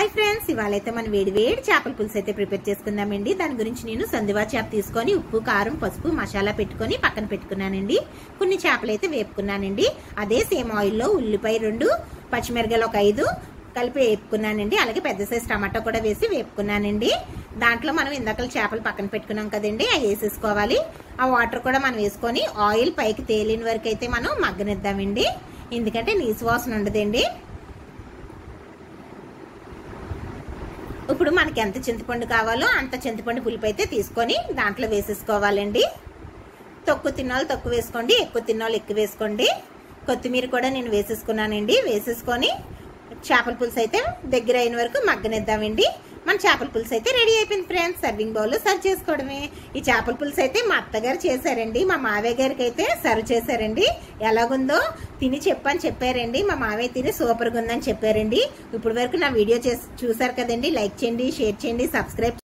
hi friends ఇవాళ అయితే మనం వేడి వేడి చేపల పులుసు అయితే ప్రిపేర్ చేసుకుందామండి దాని గురించి నేను సందివా చేప తీసుకొని ఉప్పు కారం పసుపు మసాలా పెట్టుకొని పక్కన పెట్టుకున్నానండి కొన్ని చేపలు అయితే వేపుకున్నానండి అదే సేమ్ ఆయిల్లో ఉల్లిపాయ రెండు పచ్చిమిరకాయలు ఒక ఐదు కలిపి వేపుకున్నానండి అలాగే పెద్ద సైజ్ టమాటా కూడా వేసి వేపుకున్నానండి దాంట్లో మనం ఇందాక చేపలు పక్కన పెట్టుకున్నాం కదండి అవి వేసేసుకోవాలి ఆ వాటర్ కూడా మనం వేసుకొని ఆయిల్ పైకి తేలిన వరకు అయితే మనం మగ్గనిద్దామండి ఎందుకంటే నీసు వాసన ఉండదండి ఇప్పుడు మనకి ఎంత చింతపండు కావాలో అంత చింతపండు పులుపు అయితే తీసుకొని దాంట్లో వేసేసుకోవాలండి తక్కువ తిన్నాళ్ళు తక్కువ వేసుకోండి ఎక్కువ తిన్నాళ్ళు ఎక్కువ వేసుకోండి కొత్తిమీర కూడా నేను వేసేసుకున్నానండి వేసేసుకొని చేపల పులుసు అయితే దగ్గర అయిన వరకు మగ్గనిద్దామండి మన చేపల పులుసు అయితే రెడీ అయిపోయింది ఫ్రెండ్స్ సర్వింగ్ బౌల్లో సర్వ్ చేసుకోవడమే ఈ చేపల పులుసు అయితే మా అత్తగారు చేశారండి మా మావయ్య గారికి అయితే సర్వ్ చేశారండి ఎలాగుందో తిని చెప్పని చెప్పారండి మా మావయ్య తిని సూపర్గా ఉందని చెప్పారండి ఇప్పుడు వరకు నా వీడియో చేసి చూసారు కదండి లైక్ చేయండి షేర్ చేయండి సబ్స్క్రైబ్